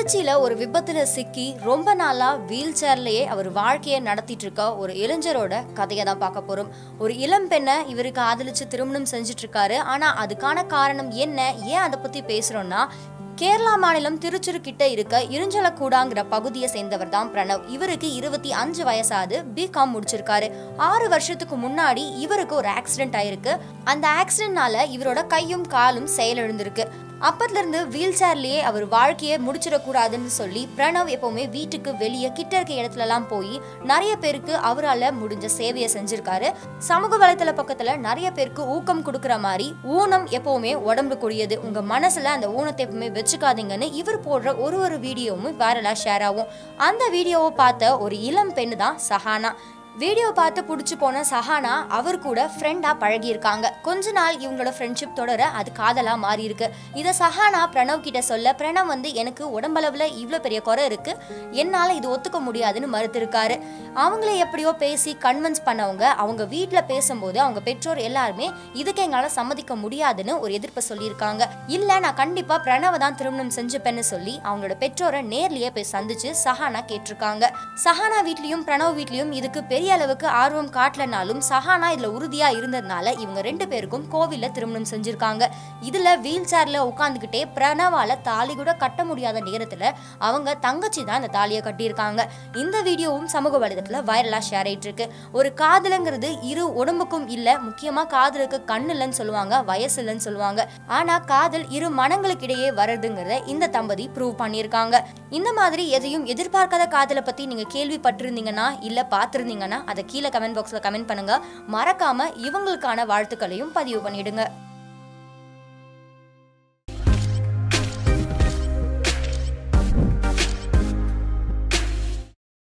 திருச்சியில ஒரு விபத்துல சிக்கி ரொம்ப நாளா வீல் சேர்லயே அவர் வாழ்க்கையை நடத்திட்டு இருக்க ஒரு இளைஞரோட கதையை தான் பார்க்க போறோம் ஒரு இளம் பெண்ணை இவரு காதலிச்சு திருமணம் செஞ்சுட்டு இருக்காரு ஆனா அதுக்கான காரணம் என்ன ஏன் அதை பத்தி பேசுறோம்னா கேரளா மாநிலம் திருச்சூர் கிட்ட இருக்க இருஞ்சலக்கூடாங்கிற பகுதியை சேர்ந்தவர் தான் பிரணவ் இவருக்கு இருபத்தி அஞ்சு வயசாது பிகாம் முடிச்சிருக்காரு ஆறு வருஷத்துக்கு முன்னாடி இவருக்கு ஒரு ஆக்சிடென்ட் ஆயிருக்கு அந்த ஆக்சிடென்ட்னால இவரோட கையும் காலும் செயலிழந்திருக்கு அப்பத்துல இருந்து வீல் சேர்லயே அவர் வாழ்க்கையை முடிச்சிடக்கூடாதுன்னு சொல்லி பிரணவ் எப்பவுமே வீட்டுக்கு வெளியே கிட்ட இருக்க இடத்துல எல்லாம் போய் நிறைய பேருக்கு அவரால் முடிஞ்ச சேவையை செஞ்சிருக்காரு சமூக வலைத்தள பக்கத்துல நிறைய பேருக்கு ஊக்கம் கொடுக்குற மாதிரி ஊனம் எப்பவுமே உடம்பு கூடியது உங்க மனசுல அந்த ஊனத்தை எப்பவுமே வச்சுக்காதீங்கன்னு இவர் போடுற ஒரு ஒரு வீடியோவும் வைரலா ஷேர் ஆகும் அந்த வீடியோவை பார்த்த ஒரு இளம் பெண்ணு தான் சஹானா வீடியோ பார்த்து பிடிச்சி போன சஹானா அவர் கூட ஃப்ரெண்டாக பழகியிருக்காங்க கொஞ்ச நாள் இவங்களோட ஃப்ரெண்ட்ஷிப் தொடர அது காதலாக மாறி இருக்கு இதை சஹானா பிரணவ் கிட்ட சொல்ல பிரணவ் வந்து எனக்கு உடம்பளவில் இவ்வளோ பெரிய குறை இருக்கு என்னால் இது ஒத்துக்க முடியாதுன்னு மறுத்திருக்காரு அவங்கள எப்படியோ பேசி கன்வின்ஸ் பண்ணவங்க அவங்க வீட்டில் பேசும்போது அவங்க பெற்றோர் எல்லாருமே இதுக்கு எங்களால் சம்மதிக்க முடியாதுன்னு ஒரு எதிர்ப்பை சொல்லியிருக்காங்க இல்லை நான் கண்டிப்பாக பிரணவை தான் திருமணம் செஞ்சுப்பேன்னு சொல்லி அவங்களோட பெற்றோரை நேர்லயே போய் சந்திச்சு சஹானா கேட்டிருக்காங்க சஹானா வீட்லயும் பிரணவ் வீட்லயும் இதுக்கு பெரிய அளவுக்கு ஆர்வம் காட்டலனாலும் சஹானா இதுல உறுதியா இருந்ததுனால இவங்க ரெண்டு பேருக்கும் கோவில்ல திருமணம் செஞ்சிருக்காங்க இதுல வீல் சேர்ல உட்காந்துக்கிட்டே பிரணவால தாலி கூட கட்ட முடியாத நேரத்துல அவங்க தங்கச்சி தான் இந்த தாலியை கட்டியிருக்காங்க இந்த வீடியோவும் சமூக வலைதளத்துல வைரலா ஷேர் ஆயிட்டு இருக்கு ஒரு காதலுங்கிறது இரு உடம்புக்கும் இல்ல முக்கியமா காதலுக்கு கண்ணு இல்லைன்னு சொல்லுவாங்க வயசு இல்லைன்னு சொல்லுவாங்க ஆனா காதல் இரு மனங்களுக்கு இடையே வர்றதுங்கிறத இந்த தம்பதி ப்ரூவ் பண்ணியிருக்காங்க இந்த மாதிரி எதையும் எதிர்பார்க்காத காதலை பத்தி நீங்க கேள்விப்பட்டிருந்தீங்கன்னா இல்ல பார்த்திருந்தீங்கன்னா அதை கீழே கமெண்ட் பாக்ஸ்ல கமெண்ட் பண்ணுங்க மறக்காம இவங்களுக்கான வாழ்த்துக்களையும் பதிவு பண்ணிடுங்க